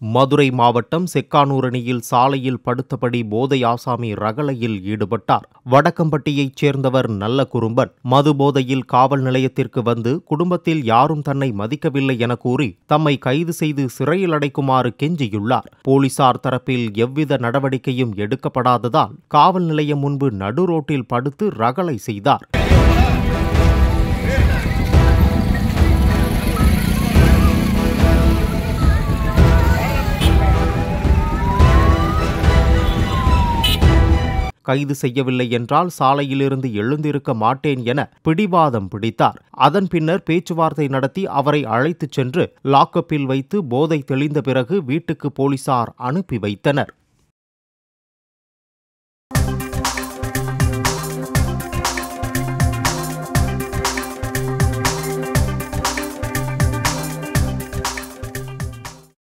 மதுரை மாவட்டம் செக்கானூரணியில் சாலையில் படுத்தபடி போதை ஆசாமி ரகளையில் ஈடுபட்டார் வடக்கம்பட்டியைச் சேர்ந்தவர் நல்ல குறும்பன் மது போதையில் காவல் நிலையத்திற்கு வந்து குடும்பத்தில் யாரும் தன்னை மதிக்கவில்லை என கூறி தம்மை கைது செய்து சிறையில் அடைக்குமாறு கெஞ்சியுள்ளார் போலீசார் தரப்பில் எவ்வித நடவடிக்கையும் எடுக்கப்படாததால் காவல் நிலையம் முன்பு நடுரோட்டில் படுத்து ரகளை செய்தார் கைது செய்யவில்லை என்றால் சாலையிலிருந்து எழுந்திருக்க மாட்டேன் என பிடிவாதம் பிடித்தார் அதன் பின்னர் பேச்சுவார்த்தை நடத்தி அவரை அழைத்துச் சென்று லாக்கப்பில் வைத்து போதை தெளிந்த பிறகு வீட்டுக்கு போலீசார் அனுப்பி வைத்தனர்